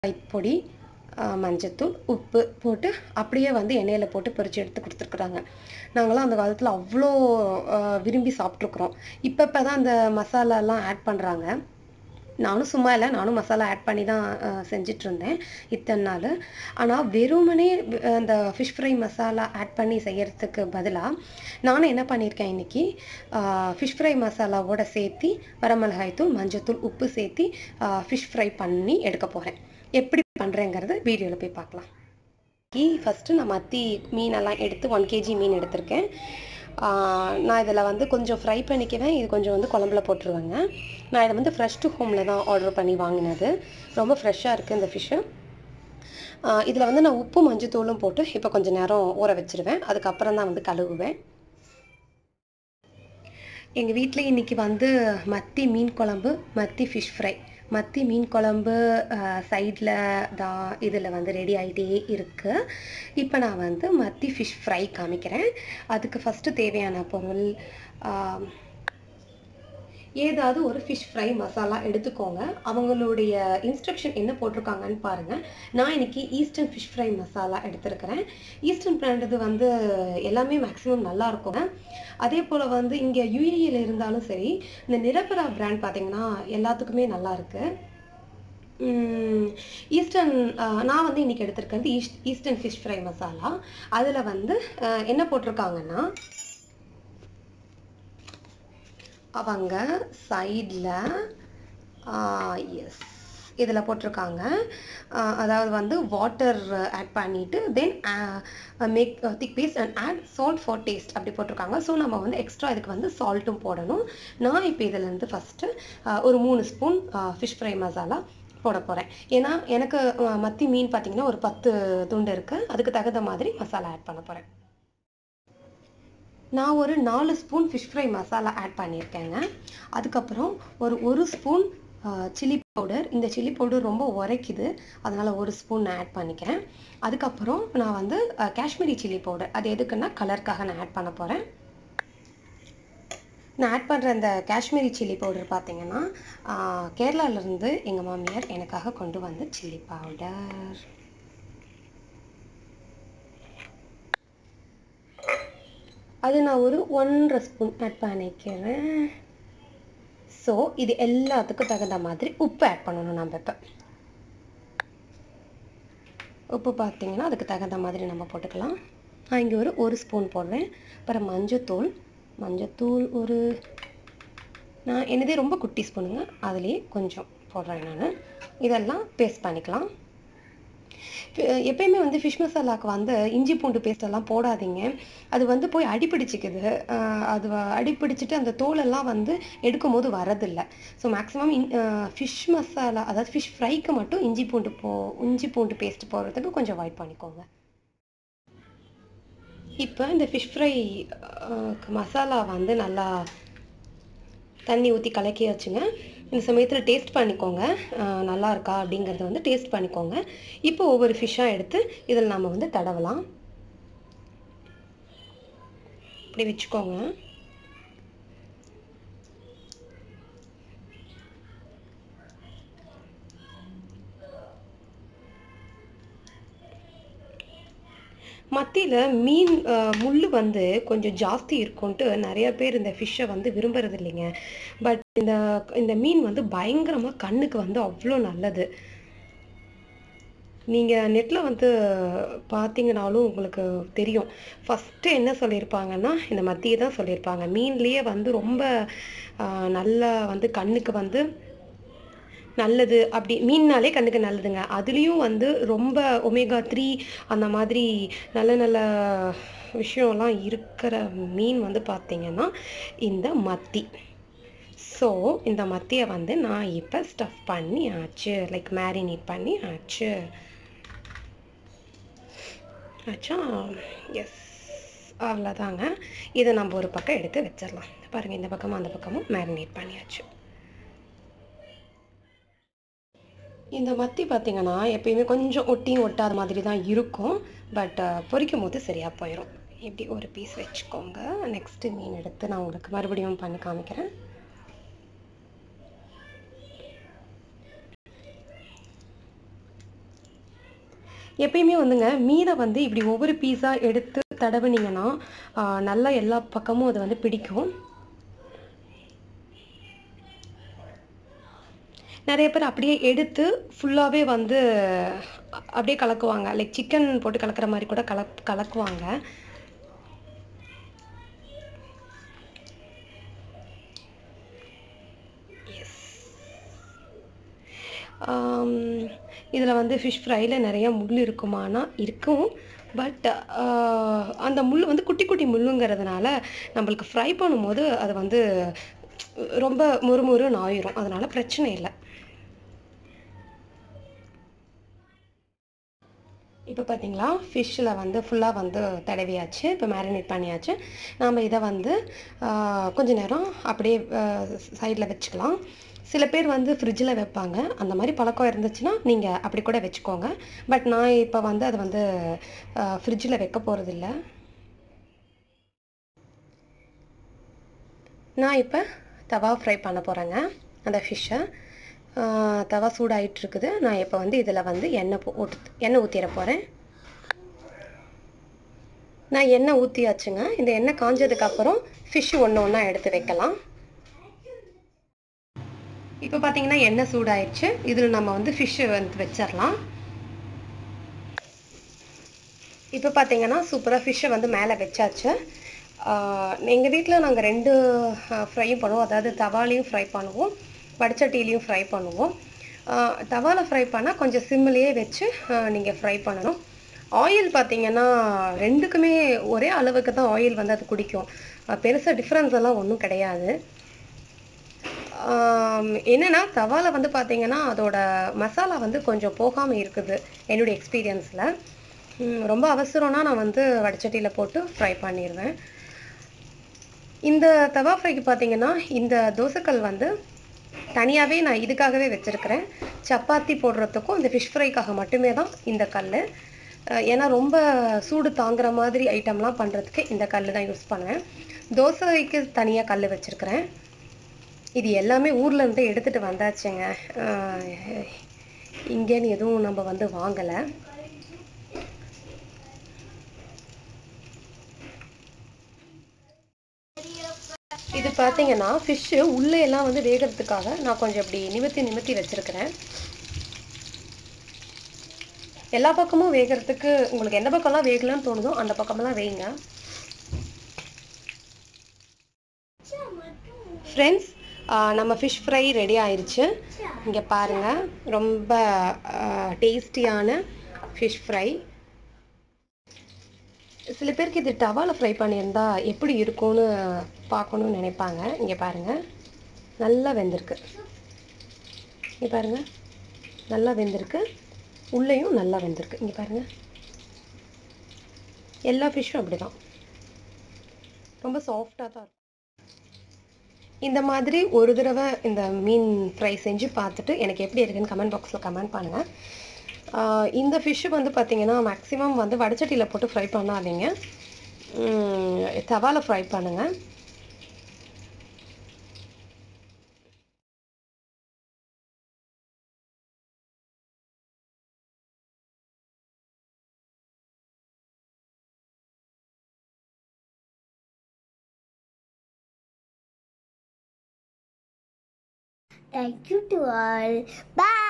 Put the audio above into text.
பொடி மஞ்சத்தூள் உப்பு போட்டு அப்படியே வந்து எண்ணெயில் போட்டு பொரிச்சு எடுத்து கொடுத்துருக்குறாங்க நாங்களாம் அந்த காலத்தில் அவ்வளோ விரும்பி சாப்பிட்ருக்குறோம் இப்போ இப்போ தான் அந்த மசாலாலாம் ஆட் பண்ணுறாங்க நானும் சும்மா இல்லை நானும் மசாலா ஆட் பண்ணி தான் செஞ்சுட்டு இருந்தேன் இத்தனை நாள் ஆனால் வெறுமனே அந்த ஃபிஷ் ஃப்ரை மசாலா ஆட் பண்ணி செய்யறதுக்கு பதிலாக நானும் என்ன பண்ணியிருக்கேன் இன்னைக்கு ஃபிஷ் ஃப்ரை மசாலாவோட சேர்த்து வரமிளகாய் தூள் மஞ்சத்தூள் உப்பு சேர்த்து ஃபிஷ் ஃப்ரை பண்ணி எடுக்க போகிறேன் எப்படி பண்ணுறேங்கிறது வீடியோவில் போய் பார்க்கலாம் ஃபஸ்ட்டு நான் மத்தி மீனெல்லாம் எடுத்து ஒன் கேஜி மீன் எடுத்திருக்கேன் நான் இதில் வந்து கொஞ்சம் ஃப்ரை பண்ணிக்குவேன் இது கொஞ்சம் வந்து குழம்புல போட்டுருவேங்க நான் இதை வந்து ஃப்ரெஷ் டு ஹோமில் தான் ஆர்டர் பண்ணி வாங்கினது ரொம்ப ஃப்ரெஷ்ஷாக இருக்குது இந்த ஃபிஷ்ஷு இதில் வந்து நான் உப்பு மஞ்சத்தூளும் போட்டு இப்போ கொஞ்சம் நேரம் ஊற வச்சுருவேன் அதுக்கப்புறம் தான் வந்து கழுவுவேன் எங்கள் வீட்டில் இன்றைக்கி வந்து மத்தி மீன் குழம்பு மத்தி ஃபிஷ் ஃப்ரை மத்தி மீன் குழம்பு சைடில் தான் இதில் வந்து ரெடி ஆகிட்டே இருக்குது இப்போ நான் வந்து மத்தி ஃபிஷ் ஃப்ரை காமிக்கிறேன் அதுக்கு ஃபஸ்ட்டு தேவையான பொருள் ஏதாவது ஒரு ஃபிஷ் ஃப்ரை மசாலா எடுத்துக்கோங்க அவங்களுடைய இன்ஸ்ட்ரக்ஷன் என்ன போட்டிருக்காங்கன்னு பாருங்கள் நான் இன்னைக்கு ஈஸ்டர்ன் ஃபிஷ் ஃப்ரை மசாலா எடுத்திருக்கிறேன் ஈஸ்டர்ன் பிராண்டது வந்து எல்லாமே மேக்ஸிமம் நல்லா இருக்கும் அதே போல் வந்து இங்கே யூஏயில் இருந்தாலும் சரி இந்த நிரபரா பிராண்ட் பார்த்தீங்கன்னா எல்லாத்துக்குமே நல்லா இருக்கு ஈஸ்டர்ன் நான் வந்து இன்னைக்கு எடுத்திருக்கிறது east eastern fish fry masala அதில் வந்து என்ன போட்டிருக்காங்கன்னா அவங்க சைடில் எஸ் இதில் போட்டிருக்காங்க அதாவது வந்து வாட்டர் ஆட் பண்ணிவிட்டு then make thick paste and add salt for taste அப்படி போட்டிருக்காங்க ஸோ நம்ம வந்து எக்ஸ்ட்ரா இதுக்கு வந்து சால்ட்டும் போடணும் நான் இப்போ இதிலேருந்து ஃபஸ்ட்டு ஒரு மூணு ஸ்பூன் ஃபிஷ் ஃப்ரை மசாலா போட போகிறேன் ஏன்னா எனக்கு மத்தி மீன் பார்த்திங்கன்னா ஒரு பத்து துண்டு இருக்குது அதுக்கு தகுந்த மாதிரி மசாலா ஆட் பண்ண போகிறேன் நான் ஒரு நாலு spoon fish fry masala add பண்ணியிருக்கேங்க அதுக்கப்புறம் ஒரு ஒரு ஸ்பூன் சில்லி பவுடர் இந்த சில்லி பவுடர் ரொம்ப உரைக்குது அதனால் ஒரு ஸ்பூன் நான் ஆட் பண்ணிக்கிறேன் அதுக்கப்புறம் நான் வந்து காஷ்மீரி சில்லி பவுடர் அது எதுக்குன்னா கலருக்காக நான் ஆட் பண்ண போகிறேன் நான் ஆட் பண்ணுற இந்த காஷ்மீரி சில்லி பவுடர் பார்த்தீங்கன்னா கேரளாவிலேருந்து எங்கள் மாமியார் எனக்காக கொண்டு வந்த சில்லி பவுடர் அது நான் ஒரு ஒன்றரை ஸ்பூன் ஆட் பண்ணிக்கிறேன் ஸோ இது எல்லாத்துக்கும் தகுந்த மாதிரி உப்பு ஆட் பண்ணணும் நம்ம இப்போ உப்பு பார்த்தீங்கன்னா அதுக்கு தகுந்த மாதிரி நம்ம போட்டுக்கலாம் நான் இங்கே ஒரு ஒரு ஸ்பூன் போடுறேன் அப்புறம் மஞ்சத்தூள் மஞ்சத்தூள் ஒரு நான் என்னதே ரொம்ப குட்டி ஸ்பூனுங்க அதுலேயே கொஞ்சம் போடுறேன் நான் இதெல்லாம் பேஸ்ட் பண்ணிக்கலாம் எப்பயுமே வந்து ஃபிஷ் மசாலாவுக்கு வந்து இஞ்சி பூண்டு பேஸ்ட் எல்லாம் போடாதீங்க அது வந்து போய் அடிப்பிடிச்சிக்குது அது அடிப்பிடிச்சிட்டு அந்த தோலெல்லாம் வந்து எடுக்கும் போது வரதில்லை ஸோ மேக்ஸிமம் ஃபிஷ் மசாலா அதாவது ஃபிஷ் ஃப்ரைக்கு மட்டும் இஞ்சி பூண்டு போ இஞ்சி பூண்டு பேஸ்ட் போடுறதுக்கு கொஞ்சம் அவாய்ட் பண்ணிக்கோங்க இப்போ இந்த ஃபிஷ் ஃப்ரை மசாலா வந்து நல்லா தண்ணி ஊற்றி கலக்கி வச்சுங்க இந்த சமயத்தில் டேஸ்ட் பண்ணிக்கோங்க நல்லா இருக்கா அப்படிங்கிறத வந்து டேஸ்ட் பண்ணிக்கோங்க இப்போ ஒவ்வொரு ஃபிஷ்ஷாக எடுத்து இதில் நம்ம வந்து தடவலாம் இப்படி வச்சுக்கோங்க மத்தியில் மீன் முள் வந்து கொஞ்சம் ஜாஸ்தி இருக்கும்ன்ட்டு நிறைய பேர் இந்த ஃபிஷ்ஷை வந்து விரும்புறது இல்லைங்க பட் இந்த இந்த மீன் வந்து பயங்கரமாக கண்ணுக்கு வந்து அவ்வளோ நல்லது நீங்கள் நெட்டில் வந்து பார்த்தீங்கனாலும் உங்களுக்கு தெரியும் ஃபஸ்ட்டு என்ன சொல்லியிருப்பாங்கன்னா இந்த மத்தியை தான் சொல்லியிருப்பாங்க மீன்லேயே வந்து ரொம்ப நல்லா வந்து கண்ணுக்கு வந்து நல்லது அப்படி மீன்னாலே கண்ணுக்கு நல்லதுங்க அதுலேயும் வந்து ரொம்ப ஒமேகா த்ரீ அந்த மாதிரி நல்ல நல்ல விஷயம்லாம் இருக்கிற மீன் வந்து பார்த்திங்கன்னா இந்த மத்தி ஸோ இந்த மத்தியை வந்து நான் இப்போ ஸ்டஃப் பண்ணி ஆச்சு லைக் மேரினேட் பண்ணி ஆச்சு ஆச்சா எஸ் அவ்வளோதாங்க இதை நம்ம ஒரு பக்கம் எடுத்து வச்சிடலாம் பாருங்கள் இந்த பக்கமும் அந்த பக்கமும் மேரினேட் பண்ணியாச்சு இந்த மத்தி பார்த்திங்கன்னா எப்பயுமே கொஞ்சம் ஒட்டியும் ஒட்டாத மாதிரி தான் இருக்கும் பட் பொரிக்கும் போது சரியாக போயிடும் இப்படி ஒரு பீஸ் வச்சுக்கோங்க நெக்ஸ்ட்டு மீன் எடுத்து நான் உங்களுக்கு மறுபடியும் பண்ணி காமிக்கிறேன் எப்பயுமே வந்துங்க மீனை வந்து இப்படி ஒவ்வொரு பீஸாக எடுத்து தடவுனீங்கன்னா ஆ, நல்லா எல்லா பக்கமும் அது வந்து பிடிக்கும் நிறைய பேர் அப்படியே எடுத்து ஃபுல்லாகவே வந்து அ- அப்படியே கலக்குவாங்க லைக் சிக்கன் போட்டு கலக்கிற மாதிரி கூட கல கலக்குவாங்க இதில் வந்து ஃபிஷ் ஃப்ரையில் நிறைய முள் இருக்குமானா இருக்கும் பட் அந்த முள் வந்து குட்டி குட்டி முள்ளுங்கிறதுனால நம்மளுக்கு ஃப்ரை பண்ணும்போது அது வந்து ரொம்ப முறுமுறுன்னு ஆயிரும் அதனால பிரச்சனை இல்லை இப்போ பார்த்தீங்களா ஃபிஷ்ஷில் வந்து ஃபுல்லாக வந்து தடவியாச்சு இப்போ மேரினேட் பண்ணியாச்சு நாம் இதை வந்து ஆஹ், கொஞ்ச நேரம் அப்படியே சைடில் வச்சுக்கலாம் சில பேர் வந்து ஃப்ரிட்ஜில் வைப்பாங்க அந்த மாதிரி பழக்கம் இருந்துச்சுன்னா நீங்கள் அப்படி கூட வச்சுக்கோங்க பட் நான் இப்போ வந்து அதை வந்து ஃப்ரிட்ஜில் வைக்க போகிறதில்ல நான் இப்போ தவா ஃப்ரை பண்ண போகிறேங்க அந்த ஃபிஷ்ஷை தவா சூடாயிட்டு இருக்குது நான் இப்போ வந்து இதில் வந்து எண்ணெய் போ ஊத்து எண்ணெய் ஊற்றிட போகிறேன் நான் எண்ணெய் ஊற்றியாச்சுங்க இந்த எண்ணெய் காஞ்சதுக்கப்புறம் ஃபிஷ் ஒன்று ஒன்றா எடுத்து வைக்கலாம் இப்போ பார்த்தீங்கன்னா எண்ணெய் சூடாயிடுச்சு இதில் நம்ம வந்து ஃபிஷ்ஷு வந்து வச்சிடலாம் இப்போ பார்த்தீங்கன்னா சூப்பராக ஃபிஷ்ஷை வந்து மேலே வச்சாச்சு எங்கள் வீட்டில் நாங்கள் ரெண்டு ஃப்ரையும் பண்ணுவோம் அதாவது தவாலையும் ஃப்ரை பண்ணுவோம் வடச்சட்டிலையும் ஃப்ரை பண்ணுவோம் ஆஹ் தவால ஃப்ரை பண்ணால் கொஞ்சம் சிம்மிலேயே வச்சு நீங்கள் ஃப்ரை பண்ணணும் ஆயில் பார்த்தீங்கன்னா ரெண்டுக்குமே ஒரே அளவுக்கு தான் ஆயில் வந்து அது குடிக்கும் பெருசாக டிஃப்ரென்ஸ் எல்லாம் ஒன்றும் கிடையாது ஆம், என்னன்னா தவால வந்து பார்த்தீங்கன்னா அதோட மசாலா வந்து கொஞ்சம் போகாமல் இருக்குது என்னுடைய எக்ஸ்பீரியன்ஸில் ரொம்ப அவசரம்னா நான் வந்து வடச்சட்டியில் போட்டு ஃப்ரை பண்ணிடுவேன் இந்த தவா ஃப்ரைக்கு பார்த்தீங்கன்னா இந்த தோசைக்கல் வந்து தனியாகவே நான் இதுக்காகவே வச்சுருக்கிறேன் சப்பாத்தி போடுறதுக்கும் இந்த ஃபிஷ் ஃப்ரைக்காக மட்டுமே தான் இந்த கல் ஏன்னா ரொம்ப சூடு தாங்குற மாதிரி ஐட்டம்லாம் பண்ணுறதுக்கு இந்த கல் தான் யூஸ் பண்ணுவேன் தோசைக்கு தனியாக கல் வச்சுருக்கிறேன் இது எல்லாமே ஊர்ல இருந்து எடுத்துட்டு வந்தாச்சுங்க ஆஹ் இங்கேன்னு எதுவும் நம்ம வந்து வாங்கலை இது பார்த்தீங்கன்னா ஃபிஷ்ஷு உள்ளே எல்லாம் வந்து வேகிறதுக்காக நான் கொஞ்சம் இப்படி நிமித்தி நிமித்தி வச்சிருக்கிறேன் எல்லா பக்கமும் வேகிறதுக்கு உங்களுக்கு எந்த பக்கம்லாம் வேகலன்னு தோணுதோ அந்த பக்கமெல்லாம் வேயுங்க ஃப்ரெண்ட்ஸ் நம்ம ஃபிஷ் ஃப்ரை ரெடி ஆயிருச்சு இங்கே பாருங்கள் ரொம்ப டேஸ்டியான ஃபிஷ் ஃப்ரை சில பேருக்கு இது டவாவில் ஃப்ரை பண்ணியிருந்தா எப்படி இருக்கும்னு பார்க்கணும்னு நினைப்பாங்க இங்கே பாருங்கள் நல்லா வெந்திருக்கு இங்கே பாருங்கள் நல்லா வெந்திருக்கு உள்ளேயும் நல்லா வெந்திருக்கு இங்கே பாருங்கள் எல்லா ஃபிஷ்ஷும் அப்படி தான் ரொம்ப சாஃப்டாக தான் இருக்கும் இந்த மாதிரி ஒரு தடவை இந்த மீன் ஃப்ரை செஞ்சு பார்த்துட்டு எனக்கு எப்படி இருக்குன்னு கமெண்ட் பாக்ஸில் கமெண்ட் பண்ணுங்கள் ஆஹ் இந்த ஃபிஷ்ஷு வந்து பார்த்தீங்கன்னா மேக்ஸிமம் வந்து வடச்சட்டியில் போட்டு ஃப்ரை பண்ணாதீங்க உம், தவால ஃப்ரை பண்ணுங்கள் Thank you to all. Bye.